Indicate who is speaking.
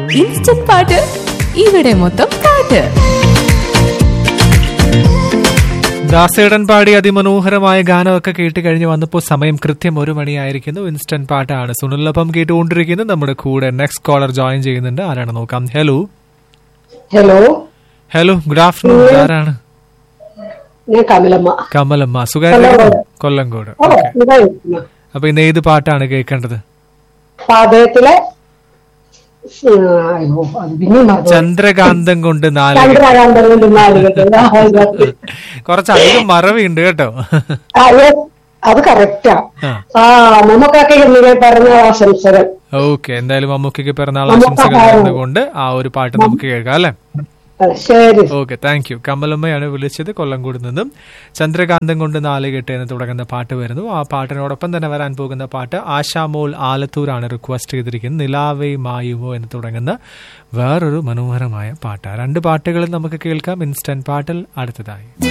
Speaker 1: Instant പാട്ട് ഇവിടെ മൊത്തം പാട്ട്
Speaker 2: ദാസേടൻ പാടി അതിമനോഹരമായ ഗാനമൊക്കെ കേട്ട് കഴിഞ്ഞ് വന്നപ്പോൾ സമയം കൃത്യം ഒരു മണിയായിരിക്കുന്നു ഇൻസ്റ്റന്റ് പാട്ടാണ് സുനിലൊപ്പം കേട്ടുകൊണ്ടിരിക്കുന്നത് നമ്മുടെ കൂടെ നെക്സ്റ്റ് കോളർ ജോയിൻ ചെയ്യുന്നുണ്ട് ആരാണ് നോക്കാം hello
Speaker 3: hello
Speaker 2: hello good afternoon ആരാണ്
Speaker 3: ഞാൻ കമലമ്മ
Speaker 2: കമലമ്മ സുഖായിരിക്കുന്നു കൊല്ലങ്കോട്
Speaker 3: ഓ
Speaker 2: ഓക്കെ
Speaker 3: ഇതായിരിക്കുന്നു
Speaker 2: അപ്പൊ ഇന്ന് ഏത് പാട്ടാണ് കേൾക്കേണ്ടത്
Speaker 3: പാതയത്തിലെ ഉം, അയ്യോ, അത് പിന്നെ മറന്നു.
Speaker 2: ചന്ദ്രകാന്തം കൊണ്ട് നാല്
Speaker 3: ചന്ദ്രകാന്തം കൊണ്ട് നാലുകെട്ട്. ആ, ഇത്.
Speaker 2: കുറച്ചധികം മറവിയുണ്ട് കേട്ടോ
Speaker 3: ആ, yes, അത് കറക്റ്റാ
Speaker 2: ആ
Speaker 3: ആ നമുക്കൊക്കെ ഇന്നലെ പറഞ്ഞ ആശംസകൾ
Speaker 2: ഓക്കെ എന്തായാലും മമ്മൂക്കിക്ക് പിറന്നാൾ
Speaker 3: നമുക്ക്
Speaker 2: ആശംസകൾ
Speaker 3: ആ-
Speaker 2: നേർന്നുകൊണ്ട് ആ ഒരു പാട്ട് നമുക്ക് കേൾക്കാം അല്ലെ
Speaker 3: ആ, ശരി
Speaker 2: ഓക്കെ താങ്ക് യു കമലമ്മയാണ് വിളിച്ചത് കൊല്ലംകൂടി നിന്നും ചന്ദ്രകാന്തം കൊണ്ട് നാലുകെട്ട് എന്ന് തുടങ്ങുന്ന പാട്ട് വരുന്നു ആ പാട്ടിനോടൊപ്പം തന്നെ വരാൻ പോകുന്ന പാട്ട് ആശാമോൾ ആലത്തൂരാണ് റിക്വസ്റ്റ് ചെയ്തിരിക്കുന്നത് നിലാവേ മായുമോ എന്ന് തുടങ്ങുന്ന വേറൊരു മനോഹരമായ പാട്ട് രണ്ട് പാട്ടുകളും നമുക്ക് കേൾക്കാം ഇൻസ്റ്റന്റ് പാട്ടിൽ അടുത്തതായി